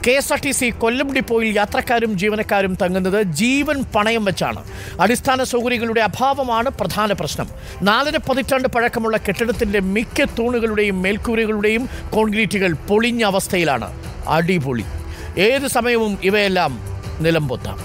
K S R T C Kollam ഡിപ്പോയിൽ യാത്രക്കാരും ജീവനക്കാരും തങ്ങുന്നത് ജീവൻ പണയം വെച്ചാണ് അടിസ്ഥാന സൗകര്യങ്ങളുടെ അഭാവമാണ് പ്രധാന പ്രശ്നം നാലര പതിറ്റാണ്ട് പഴക്കമുള്ള കെട്ടിടത്തിന്റെ മിക്ക തൂണുകളുടെയും മേൽക്കൂരകളുടെയും കോൺക്രീറ്റുകൾ പൊളിഞ്ഞ അവസ്ഥയിലാണ് അടിപൊളി ഏത് സമയവും ഇവയെല്ലാം നിലംപൊത്താം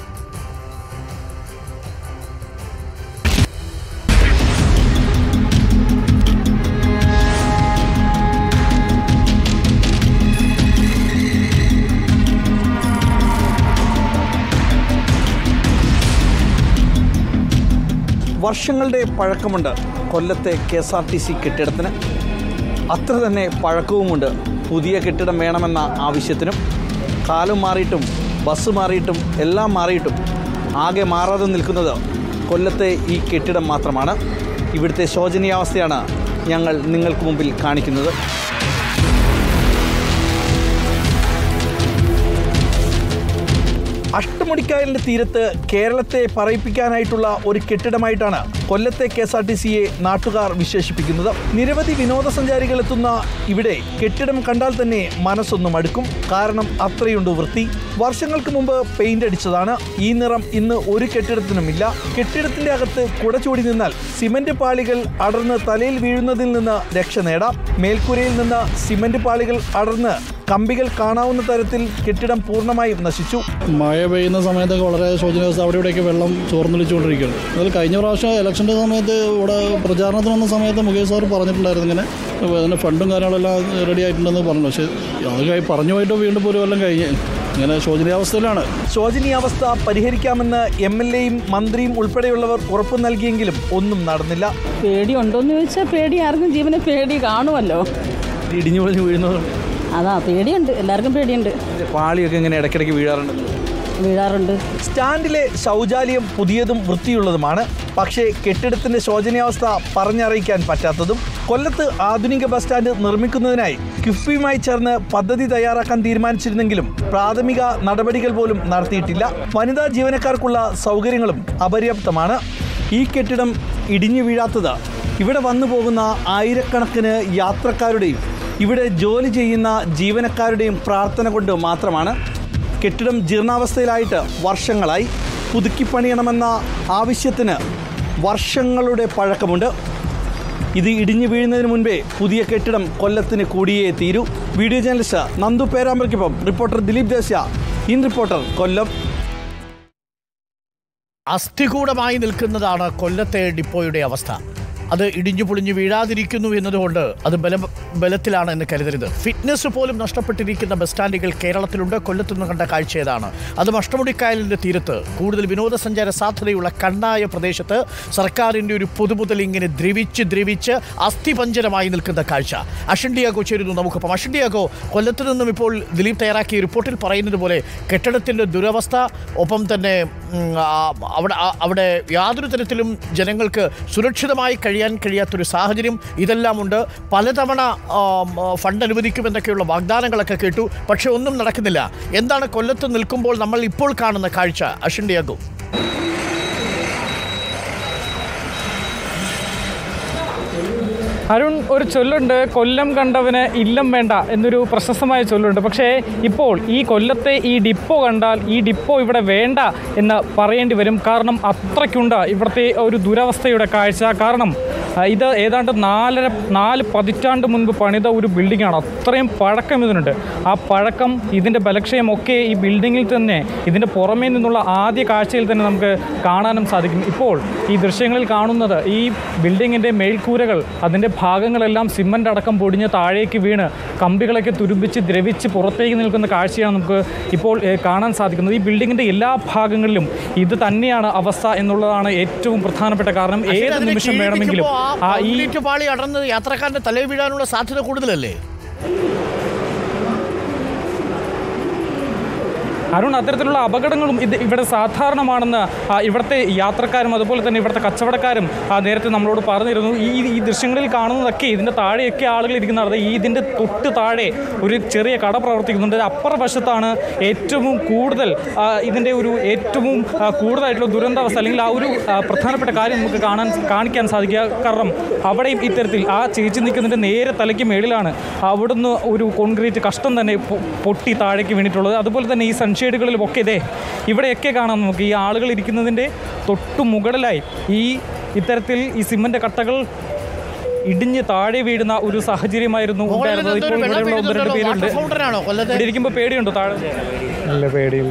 വർഷങ്ങളുടെ പഴക്കമുണ്ട് കൊല്ലത്തെ K S R T C കെട്ടിടത്തിന് അത്ര തന്നെ പഴക്കവുമുണ്ട് പുതിയ കെട്ടിടം വേണമെന്ന ആവശ്യത്തിനും കാലം മാറിയിട്ടും ബസ് മാറിയിട്ടും എല്ലാം മാറിയിട്ടും ആകെ മാറാതെ നിൽക്കുന്നത് കൊല്ലത്തെ ഈ കെട്ടിടം മാത്രമാണ് ഇവിടുത്തെ ശോചനീയാവസ്ഥയാണ് ഞങ്ങൾ നിങ്ങൾക്ക് മുമ്പിൽ കാണിക്കുന്നത് അഷ്ടമുടിക്കായലിന്റെ തീരത്ത് കേരളത്തെ പറയിപ്പിക്കാനായിട്ടുള്ള ഒരു കെട്ടിടമായിട്ടാണ് കൊല്ലത്തെ കെ എസ് ആർ ടി സിയെ നാട്ടുകാർ വിശേഷിപ്പിക്കുന്നത് നിരവധി വിനോദസഞ്ചാരികൾ എത്തുന്ന ഇവിടെ കെട്ടിടം കണ്ടാൽ തന്നെ മനസ്സൊന്നും അടുക്കും കാരണം അത്രയുണ്ട് വൃത്തി വർഷങ്ങൾക്ക് മുമ്പ് പെയിന്റ് അടിച്ചതാണ് ഈ നിറം ഇന്ന് ഒരു കെട്ടിടത്തിനുമില്ല കെട്ടിടത്തിന്റെ അകത്ത് കുടചൂടി നിന്നാൽ സിമന്റ് പാളികൾ അടർന്ന് തലയിൽ വീഴുന്നതിൽ നിന്ന് രക്ഷ നേടാം മേൽക്കൂരയിൽ നിന്ന് സിമന്റ് പാളികൾ അടർന്ന് കമ്പികൾ കാണാവുന്ന തരത്തിൽ കെട്ടിടം പൂർണ്ണമായും നശിച്ചു മഴ പെയ്യുന്ന സമയത്തൊക്കെ വളരെ ശോചനീയാവസ്ഥ അവിടെ ഇവിടെയൊക്കെ വെള്ളം ചോർന്നൊലിച്ചുകൊണ്ടിരിക്കുകയാണ് അതിൽ കഴിഞ്ഞ പ്രാവശ്യം ഇലക്ഷൻ്റെ സമയത്ത് ഇവിടെ പ്രചാരണത്തിന് വന്ന സമയത്ത് മുകേഷ് സാർ പറഞ്ഞിട്ടുണ്ടായിരുന്നു ഇങ്ങനെ അപ്പോൾ അതിന് ഫണ്ടും കാര്യങ്ങളെല്ലാം റെഡി ആയിട്ടുണ്ടെന്ന് പറഞ്ഞു പക്ഷേ അത് കഴി- പറഞ്ഞു പോയിട്ട് വീണ്ടും ഇപ്പോൾ ഒരു കൊല്ലം കഴിഞ്ഞ് ഇങ്ങനെ ശോചനീയാവസ്ഥയിലാണ് ശോചനീയാവസ്ഥ പരിഹരിക്കാമെന്ന് എം എൽ എയും മന്ത്രിയും ഉൾപ്പെടെയുള്ളവർ ഉറപ്പു നൽകിയെങ്കിലും ഒന്നും നടന്നില്ല പേടി ഉണ്ടോയെന്ന് ചോദിച്ചാൽ പേടി ആർക്കും ജീവനെ പേടി കാണുമല്ലോ ഇടിഞ്ഞു പൊളിഞ്ഞു വീഴുന്നതും അതാ പേടിയുണ്ട് എല്ലാവർക്കും പേടിയുണ്ട് പാളിയൊക്കെ ഇങ്ങനെ ഇടയ്ക്കിടയ്ക്ക് വീഴാറുണ്ട് വീഴാറുണ്ട് സ്റ്റാൻഡിലെ ശൗചാലയം പുതിയതും വൃത്തിയുള്ളതുമാണ് പക്ഷേ കെട്ടിടത്തിന്റെ ശോചനീയാവസ്ഥ പറഞ്ഞറിയിക്കാൻ പറ്റാത്തതും കൊല്ലത്ത് ആധുനിക ബസ് സ്റ്റാൻഡ് നിർമ്മിക്കുന്നതിനായി കിഫ്ബിയുമായി ചേർന്ന് പദ്ധതി തയ്യാറാക്കാൻ തീരുമാനിച്ചിരുന്നെങ്കിലും പ്രാഥമിക നടപടികൾ പോലും നടത്തിയിട്ടില്ല വനിതാ ജീവനക്കാർക്കുള്ള സൗകര്യങ്ങളും അപര്യാപ്തമാണ് ഈ കെട്ടിടം ഇടിഞ്ഞു വീഴാത്തത് ഇവിടെ വന്നു പോകുന്ന ആയിരക്കണക്കിന് യാത്രക്കാരുടെയും ഇവിടെ ജോലി ചെയ്യുന്ന ജീവനക്കാരുടെയും പ്രാർത്ഥന കൊണ്ട് മാത്രമാണ് കെട്ടിടം ജീർണാവസ്ഥയിലായിട്ട് വർഷങ്ങളായി പുതുക്കിപ്പണിയണമെന്ന ആവശ്യത്തിന് വർഷങ്ങളുടെ പഴക്കമുണ്ട് ഇത് ഇടിഞ്ഞു വീഴുന്നതിന് മുൻപേ പുതിയ കെട്ടിടം കൊല്ലത്തിന് കൂടിയേ തീരൂ വീഡിയോ ജേർണലിസ്റ്റ് നന്ദു പേരാമ്പ്രയ്ക്കൊപ്പം റിപ്പോർട്ടർ ദിലീപ് ദേശ ഇൻ റിപ്പോർട്ടർ കൊല്ലം അസ്ഥികൂടമായി നിൽക്കുന്നതാണ് കൊല്ലത്തെ ഡിപ്പോയുടെ അവസ്ഥ അത് ഇടിഞ്ഞു പൊളിഞ്ഞു വീഴാതിരിക്കുന്നു എന്നതുകൊണ്ട് അത് ബല ബലത്തിലാണ് എന്ന് കരുതരുത് ഫിറ്റ്നസ് പോലും നഷ്ടപ്പെട്ടിരിക്കുന്ന ബസ് സ്റ്റാൻഡുകൾ കേരളത്തിലുണ്ട് കൊല്ലത്തുനിന്ന് കണ്ട കാഴ്ച ഏതാണ് അതും അഷ്ടമുടിക്കായലിൻ്റെ തീരത്ത് കൂടുതൽ വിനോദസഞ്ചാര സാധ്യതയുള്ള കണ്ണായ പ്രദേശത്ത് സർക്കാരിൻ്റെ ഒരു പൊതുമുതൽ ഇങ്ങനെ ദ്രവിച്ച് ദ്രവിച്ച് അസ്ഥിപഞ്ചരമായി നിൽക്കുന്ന കാഴ്ച അഷണ്ടിയാഗോ ചേരുന്നു നമുക്കൊപ്പം അഷണ്ടിയാഗോ കൊല്ലത്ത് നിന്നും ഇപ്പോൾ ദിലീപ് തയ്യാറാക്കിയ റിപ്പോർട്ടിൽ പറയുന്നത് പോലെ കെട്ടിടത്തിൻ്റെ ദുരവസ്ഥ ഒപ്പം തന്നെ ഉം, ആ, അവിടെ ആ, അവിടെ യാതൊരു തരത്തിലും ജനങ്ങൾക്ക് സുരക്ഷിതമായി കഴിയാൻ കഴിയാത്തൊരു സാഹചര്യം ഇതെല്ലാം ഉണ്ട് പലതവണ ആം, ആ, ഫണ്ട് അനുവദിക്കുമെന്നൊക്കെയുള്ള വാഗ്ദാനങ്ങളൊക്കെ കേട്ടു പക്ഷെ ഒന്നും നടക്കുന്നില്ല എന്താണ് കൊല്ലത്ത് നിൽക്കുമ്പോൾ നമ്മൾ ഇപ്പോൾ കാണുന്ന കാഴ്ച അഷിണ്ടിയാഗോ അരുൺ ഒരു ചൊല്ലുണ്ട് കൊല്ലം കണ്ടവന് ഇല്ലം വേണ്ട എന്നൊരു പ്രശസ്തമായ ചൊല്ലുണ്ട് പക്ഷേ ഇപ്പോൾ ഈ കൊല്ലത്തെ ഈ ഡിപ്പോ കണ്ടാൽ ഈ ഡിപ്പോ ഇവിടെ വേണ്ട എന്ന് പറയേണ്ടി വരും കാരണം അത്രയ്ക്കുണ്ട് ഇവിടുത്തെ ഒരു ദുരവസ്ഥയുടെ കാഴ്ച കാരണം ആ, ഇത് ഏതാണ്ട് നാലര നാല് പതിറ്റാണ്ട് മുൻപ് പണിത ഒരു ബിൽഡിങ്ങാണ് അത്രയും പഴക്കം ഇതിനുണ്ട് ആ പഴക്കം ഇതിൻ്റെ ബലക്ഷയം ഒക്കെ ഈ ബിൽഡിങ്ങിൽ തന്നെ ഇതിൻ്റെ പുറമേ നിന്നുള്ള ആദ്യ കാഴ്ചയിൽ തന്നെ നമുക്ക് കാണാനും സാധിക്കും ഇപ്പോൾ ഈ ദൃശ്യങ്ങളിൽ കാണുന്നത് ഈ ബിൽഡിങ്ങിൻ്റെ മേൽക്കൂരകൾ അതിൻ്റെ ഭാഗങ്ങളെല്ലാം സിമൻ്റ് അടക്കം പൊടിഞ്ഞ് താഴേക്ക് വീണ് കമ്പികളൊക്കെ തുരുമ്പിച്ച് ദ്രവിച്ച് പുറത്തേക്ക് നിൽക്കുന്ന കാഴ്ചയാണ് നമുക്ക് ഇപ്പോൾ ഏഹ്, കാണാൻ സാധിക്കുന്നത് ഈ ബിൽഡിങ്ങിൻ്റെ എല്ലാ ഭാഗങ്ങളിലും ഇത് തന്നെയാണ് അവസ്ഥ എന്നുള്ളതാണ് ഏറ്റവും പ്രധാനപ്പെട്ട കാരണം ഏത് അതിനെ നിമിഷം വേണമെങ്കിലും കീഴ്പ്പിക്കുമ്പോൾ ആ ആ ഈ കോൺക്രീറ്റ് പാളി അടർന്ന് യാത്രക്കാരന്റെ തലയിൽ വീഴാനുള്ള സാധ്യത കൂടുതലല്ലേ അരുൺ അത്തരത്തിലുള്ള അപകടങ്ങളും ഇത് ഇവിടെ സാധാരണമാണെന്ന് ആ, ഇവിടുത്തെ യാത്രക്കാരും അതുപോലെ തന്നെ ഇവിടുത്തെ കച്ചവടക്കാരും ആ, നേരത്തെ നമ്മളോട് പറഞ്ഞിരുന്നു ഈ ഈ ദൃശ്യങ്ങളിൽ കാണുന്നതൊക്കെ ഇതിൻ്റെ താഴെയൊക്കെ ആളുകൾ ഇരിക്കുന്നതാണ് ഈ ഇതിൻ്റെ തൊട്ട് താഴെ ഒരു ചെറിയ കട പ്രവർത്തിക്കുന്നുണ്ട് അപ്പുറ വശത്താണ് ഏറ്റവും കൂടുതൽ ആ, ഇതിൻ്റെ ഒരു ഏറ്റവും ആ, കൂടുതലായിട്ടുള്ള ദുരന്താവസ്ഥ അല്ലെങ്കിൽ ആ ഒരു ആ, പ്രധാനപ്പെട്ട കാര്യം നമുക്ക് കാണാൻ കാണിക്കാൻ സാധിക്കുക കാരണം അവിടെയും ഇത്തരത്തിൽ ആ ചേച്ചി നിൽക്കുന്നതിൻ്റെ നേരെ തലയ്ക്ക് മേളിലാണ് അവിടുന്ന് ഒരു കോൺക്രീറ്റ് കഷ്ടം തന്നെ പൊ- പൊട്ടി താഴേക്ക് വീണിട്ടുള്ളത് അതുപോലെ തന്നെ ഈ സൺഷെയ്ഡുകളിലും ഒക്കെ ഇതേ ഇവിടെയൊക്കെ കാണാം നമുക്ക് ഈ ആളുകൾ ഇരിക്കുന്നതിൻ്റെ തൊട്ടു മുകളിലായി ഈ ഇത്തരത്തിൽ ഈ സിമൻ്റ് കട്ടകൾ ഇടിഞ്ഞ് താഴെ വീഴുന്ന ഒരു സാഹചര്യമായിരുന്നു മുകളിൽ ഉണ്ടായിരുന്നത് നിന്നൊരു ഇപ്പോൾ വെള്ളം ഇവിടെയുള്ള ഒന്ന് രണ്ട് പെയ്യുന്നുണ്ടല്ലോ. പേരുണ്ട് വാട്ടർ ഫൗണ്ടനാണോ കൊല്ലത്തെ ഇവിടെ ഇരിക്കുമ്പോൾ പേടിയുണ്ടോ താഴെ ഇല്ല പേടിയില്ല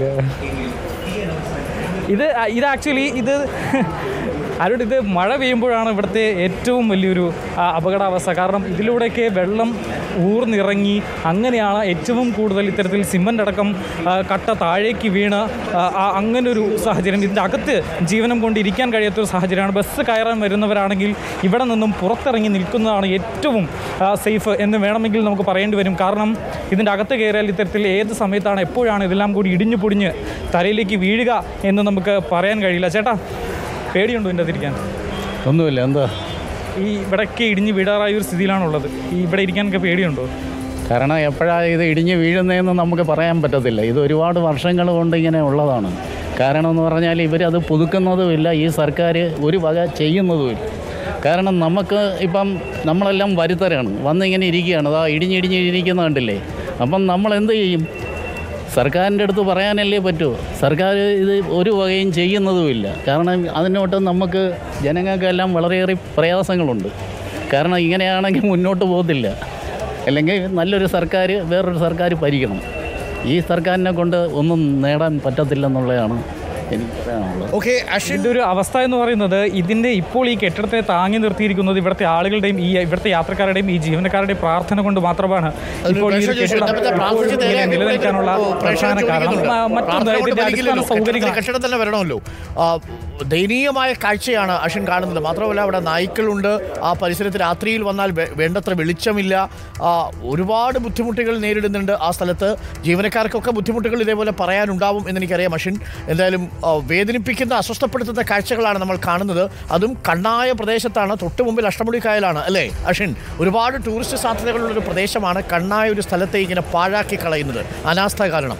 ഇത് ഇത് ആക്ച്വലി ഇത് അരുൺ ഇത് മഴ പെയ്യുമ്പോഴാണ് ഇവിടുത്തെ ഏറ്റവും വലിയൊരു ആ, അപകടാവസ്ഥ കാരണം ഇതിലൂടെയൊക്കെ വെള്ളം ഊർന്നിറങ്ങി അങ്ങനെയാണ് ഏറ്റവും കൂടുതൽ ഇത്തരത്തിൽ സിമൻ്റ് അടക്കം ആ, കട്ട താഴേക്ക് വീണ് ആ, ആ, അങ്ങനൊരു സാഹചര്യം ഇതിൻ്റെ അകത്ത് ജീവനം കൊണ്ട് ഇരിക്കാൻ കഴിയാത്തൊരു സാഹചര്യമാണ് ബസ് കയറാൻ വരുന്നവരാണെങ്കിൽ ഇവിടെ നിന്നും പുറത്തിറങ്ങി നിൽക്കുന്നതാണ് ഏറ്റവും ആ, സേഫ് എന്ന് വേണമെങ്കിൽ നമുക്ക് പറയേണ്ടി വരും കാരണം ഇതിൻ്റെ അകത്ത് കയറിയാൽ ഇത്തരത്തിൽ ഏത് സമയത്താണ് എപ്പോഴാണ് ഇതെല്ലാം കൂടി ഇടിഞ്ഞു പൊടിഞ്ഞ് തലയിലേക്ക് വീഴുക എന്ന് നമുക്ക് പറയാൻ കഴിയില്ല ചേട്ടാ പേടിയുണ്ടോ ഇതിൻ്റെ അകത്തിരിക്കാൻ ഒന്നുമില്ല എന്താ ഈ ഇവിടെയൊക്കെ ഇടിഞ്ഞ് വീടാറായ ഒരു സ്ഥിതിയിലാണുള്ളത് ഈ ഇവിടെ ഇരിക്കാനൊക്കെ പേടിയുണ്ടോ കാരണം എപ്പോഴാണ് ഇത് ഇടിഞ്ഞ് വീഴുന്നതെന്ന് നമുക്ക് പറയാൻ പറ്റത്തില്ല ഇത് ഒരുപാട് വർഷങ്ങൾ കൊണ്ട് ഇങ്ങനെ ഉള്ളതാണ് കാരണം എന്ന് പറഞ്ഞാൽ ഇവരത് പുതുക്കുന്നതുമില്ല ഈ സർക്കാർ ഒരു വക ചെയ്യുന്നതുമില്ല കാരണം നമുക്ക് ഇപ്പം നമ്മളെല്ലാം വരുത്തരാണ് വന്നിങ്ങനെ ഇരിക്കുകയാണ് അതാ ഇടിഞ്ഞിടിഞ്ഞ് ഇരിക്കുന്ന കണ്ടില്ലേ അപ്പം നമ്മൾ എന്ത് ചെയ്യും സർക്കാരിൻ്റെ അടുത്ത് പറയാനല്ലേ പറ്റൂ സർക്കാർ ഇത് ഒരു വകയും ചെയ്യുന്നതുമില്ല കാരണം അതിനോട്ട് നമുക്ക് ജനങ്ങൾക്കെല്ലാം വളരെയേറെ പ്രയാസങ്ങളുണ്ട് കാരണം ഇങ്ങനെയാണെങ്കിൽ മുന്നോട്ട് പോകത്തില്ല അല്ലെങ്കിൽ നല്ലൊരു സർക്കാർ വേറൊരു സർക്കാർ ഭരിക്കണം ഈ സർക്കാരിനെ കൊണ്ട് ഒന്നും നേടാൻ പറ്റത്തില്ലെന്നുള്ളതാണ് എനിക്ക് പറയാനുള്ളത് ഓക്കെ അശ്വിൻ ഇതിൻ്റെ ഒരു അവസ്ഥ എന്ന് പറയുന്നത് ഇതിൻ്റെ ഇപ്പോൾ ഈ കെട്ടിടത്തെ താങ്ങി നിർത്തിയിരിക്കുന്നത് ഇവിടുത്തെ ആളുകളുടെയും ഈ ഇവിടുത്തെ യാത്രക്കാരുടെയും ഈ ജീവനക്കാരുടെയും പ്രാർത്ഥന കൊണ്ട് മാത്രമാണ് ഇപ്പോൾ ഈ ഒരു പ്രേക്ഷകർ കെട്ടിടം ചോദിച്ചു, ഇപ്പോഴും പ്രാർത്ഥിച്ച് ഇങ്ങനെ നേരെയാക്കി നിലനിൽക്കാനുള്ള ഇപ്പോൾ പ്രേക്ഷകർ പ്രധാന കാരണം ചോദിക്കുന്നുണ്ട്. ആ, മറ്റൊന്ന് പ്രാർത്ഥന കൊണ്ട് ഇതിൻ്റെ ഫലിക്കില്ലല്ലോ. അടിസ്ഥാന സൗകര്യങ്ങൾ കെട്ടിടത്തിൽ കെട്ടിടം തന്നെ വരണമല്ലോ ആ, ദയനീയമായ കാഴ്ചയാണ് അശ്വിൻ കാണുന്നത് മാത്രമല്ല അവിടെ നായ്ക്കളുണ്ട് ആ പരിസരത്ത് രാത്രിയിൽ വന്നാൽ വേ- വേണ്ടത്ര വെളിച്ചമില്ല ആ, ഒരുപാട് ബുദ്ധിമുട്ടുകൾ നേരിടുന്നുണ്ട് ആ സ്ഥലത്ത് ജീവനക്കാർക്കൊക്കെ ബുദ്ധിമുട്ടുകൾ ഇതേപോലെ പറയാനുണ്ടാവും എന്നെനിക്കറിയാം അശ്വിൻ എന്തായാലും ആ, വേദനിപ്പിക്കുന്ന അസ്വസ്ഥപ്പെടുത്തുന്ന കാഴ്ചകളാണ് നമ്മൾ കാണുന്നത് അതും കണ്ണായ പ്രദേശത്താണ് തൊട്ട് മുമ്പിൽ അഷ്ടമുടി കായലാണ് അല്ലേ അശ്വിൻ ഒരുപാട് ടൂറിസ്റ്റ് സാധ്യതകളുള്ള ഒരു പ്രദേശമാണ് കണ്ണായ ഒരു സ്ഥലത്തെ ഇങ്ങനെ പാഴാക്കി കളയുന്നത് അനാസ്ഥ കാരണം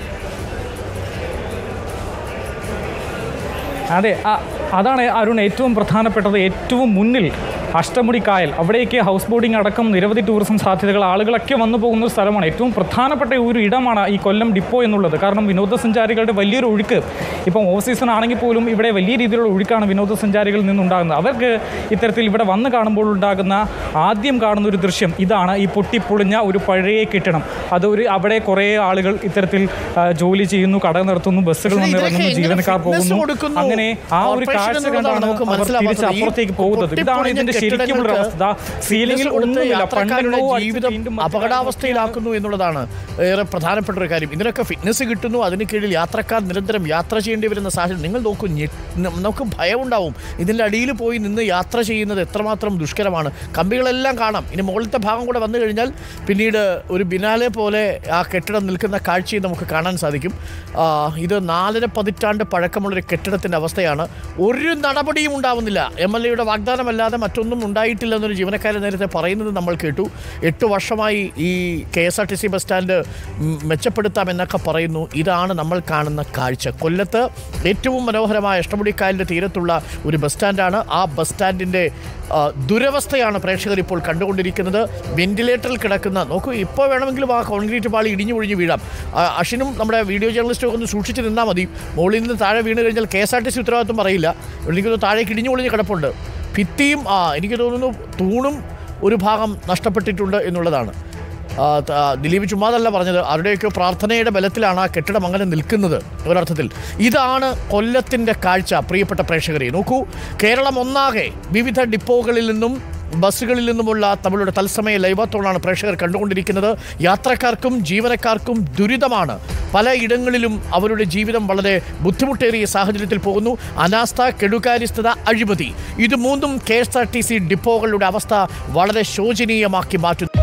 അതെ ആ- അതാണ് അരുൺ ഏറ്റവും പ്രധാനപ്പെട്ടത് ഏറ്റവും മുന്നിൽ അഷ്ടമുടി കായൽ അവിടേക്ക് ഹൗസ് ബോട്ടിംഗ് അടക്കം നിരവധി ടൂറിസം സാധ്യതകൾ ആളുകളൊക്കെ വന്നു പോകുന്ന ഒരു സ്ഥലമാണ് ഏറ്റവും പ്രധാനപ്പെട്ട ഒരു ഇടമാണ് ഈ കൊല്ലം ഡിപ്പോ എന്നുള്ളത് കാരണം വിനോദസഞ്ചാരികളുടെ വലിയൊരു ഒഴുക്ക് ഇപ്പം ഓഫ് സീസൺ ആണെങ്കിൽ പോലും ഇവിടെ വലിയ രീതിയിലുള്ള ഒഴുക്കാണ് വിനോദസഞ്ചാരികളിൽ നിന്നുണ്ടാകുന്നത് അവർക്ക് ഇത്തരത്തിൽ ഇവിടെ വന്ന് കാണുമ്പോൾ ഉണ്ടാകുന്ന ആദ്യം കാണുന്ന ഒരു ദൃശ്യം ഇതാണ് ഈ പൊട്ടിപ്പൊളിഞ്ഞ ഒരു പഴയ കെട്ടിടം അത് ഒരു അവിടെ കുറേ ആളുകൾ ഇത്തരത്തിൽ ആ, ജോലി ചെയ്യുന്നു കട നടത്തുന്നു ബസ്സുകൾ പക്ഷേ വന്ന് ഇതൊക്കെ ഇറങ്ങുന്നു എങ്ങനെ ജീവനക്കാർ fitness പോകുന്നു കൊടുക്കുന്നു? അങ്ങനെ ആ ഒരു Corporation കാഴ്ച എന്നുള്ളതാണ് കണ്ടാണ് നമുക്ക് അവർ തിരിച്ച് മനസ്സിലാവാത്തത്. ഈ അപ്പുറത്തേക്ക് പോകുന്നത് ഇതാണ് പൊട്ടിപ്പൊളിഞ്ഞ ഇതിന്റെ ശരിക്കുമുള്ള കെട്ടിടങ്ങൾക്ക് അവസ്ഥ സീലിംഗിൽ fitness കൊടുത്ത് ഒന്നുമില്ല യാത്രക്കാരുടെ പണ്ടെന്നോ അടിച്ച് ജീവിതം വീണ്ടും മറ്റൊരു അപകടാവസ്ഥയിലാക്കുന്നു എന്നുള്ളതാണ് ഏറെ പ്രധാനപ്പെട്ട ഒരു കാര്യം ഇതിനൊക്കെ ഫിറ്റ്നസ് കിട്ടുന്നു അതിന് കീഴിൽ യാത്രക്കാർ നിരന്തരം യാത്ര ചെയ്യേണ്ടി വരുന്ന സാഹചര്യം നിങ്ങൾ നോക്കൂ ഞെ- ന- നമുക്ക് ഭയമുണ്ടാവും ഇതിൻ്റെ അടിയിൽ പോയി നിന്ന് യാത്ര ചെയ്യുന്നത് എത്രമാത്രം ദുഷ്കരമാണ് കമ്പികളെല്ലാം കാണാം ഇനി മുകളിലത്തെ ഭാഗം കൂടെ വന്നു കഴിഞ്ഞാൽ പിന്നീട് ഒരു ബിനാലെ പോലെ ആ കെട്ടിടം നിൽക്കുന്ന കാഴ്ചയും നമുക്ക് കാണാൻ സാധിക്കും ആ, ഇത് നാലര പതിറ്റാണ്ട് പഴക്കമുള്ളൊരു കെട്ടിടത്തിൻ്റെ അവസ്ഥയാണ് ഒരു നടപടിയും ഉണ്ടാവുന്നില്ല എം എൽ എയുടെ വാഗ്ദാനമല്ലാതെ മറ്റൊന്നും ഉണ്ടായിട്ടില്ലെന്നൊരു ജീവനക്കാരൻ നേരത്തെ പറയുന്നത് നമ്മൾ കേട്ടു എട്ട് വർഷമായി ഈ K S R T C bus stand ഉം, മെച്ചപ്പെടുത്താമെന്നൊക്കെ പറയുന്നു ഇതാണ് നമ്മൾ കാണുന്ന കാഴ്ച കൊല്ലത്ത് ഏറ്റവും മനോഹരമായ അഷ്ടമുടിക്കായലിൻ്റെ തീരത്തുള്ള ഒരു ബസ് സ്റ്റാൻഡാണ് ആ ബസ് സ്റ്റാൻഡിൻ്റെ ആ, ദുരവസ്ഥയാണ് പ്രേക്ഷകർ ഇപ്പോൾ കണ്ടുകൊണ്ടിരിക്കുന്നത് വെന്റിലേറ്ററിൽ കിടക്കുന്ന നോക്കൂ ഇപ്പോൾ വേണമെങ്കിലും ആ കോൺക്രീറ്റ് പാളി ഇടിഞ്ഞു പൊഴിഞ്ഞ് വീഴാം ആ, അഷിനും നമ്മുടെ വീഡിയോ ജേർണലിസ്റ്റും ഒക്കെ ഒന്ന് സൂക്ഷിച്ച് നിന്നാൽ മതി മുകളിൽ നിന്ന് താഴെ വീണ് കഴിഞ്ഞാൽ K S R T C ഉത്തരവാദിത്വം പറയില്ല എനിക്ക് തോന്നുന്നു താഴേക്ക് ഇടിഞ്ഞു പൊളിഞ്ഞ് കിടപ്പുണ്ട് ഭിത്തിയും ആ എനിക്ക് തോന്നുന്നു തൂണും ഒരു ഭാഗം നഷ്ടപ്പെട്ടിട്ടുണ്ട് എന്നുള്ളതാണ് ആ, ത- ആ, ദിലീപ് ചുമ്മാതല്ല പറഞ്ഞത് ആരുടെയൊക്കെ പ്രാർത്ഥനയുടെ ബലത്തിലാണ് ആ കെട്ടിടം അങ്ങനെ നിൽക്കുന്നത് ഒരർത്ഥത്തിൽ ഇതാണ് കൊല്ലത്തിൻ്റെ കാഴ്ച പ്രിയപ്പെട്ട പ്രേക്ഷകരെ നോക്കൂ കേരളം ഒന്നാകെ വിവിധ ഡിപ്പോകളിൽ നിന്നും ബസ്സുകളിൽ നിന്നുമുള്ള തമിഴുടെ തത്സമയ ലൈവത്തോടാണ് പ്രേക്ഷകർ കണ്ടുകൊണ്ടിരിക്കുന്നത് യാത്രക്കാർക്കും ജീവനക്കാർക്കും ദുരിതമാണ് പല ഇടങ്ങളിലും അവരുടെ ജീവിതം വളരെ ബുദ്ധിമുട്ടേറിയ സാഹചര്യത്തിൽ പോകുന്നു അനാസ്ഥ കെടുകാര്യസ്ഥത അഴിമതി ഇത് മൂന്നും K S R T C ഡിപ്പോകളുടെ അവസ്ഥ വളരെ ശോചനീയമാക്കി മാറ്റുന്നു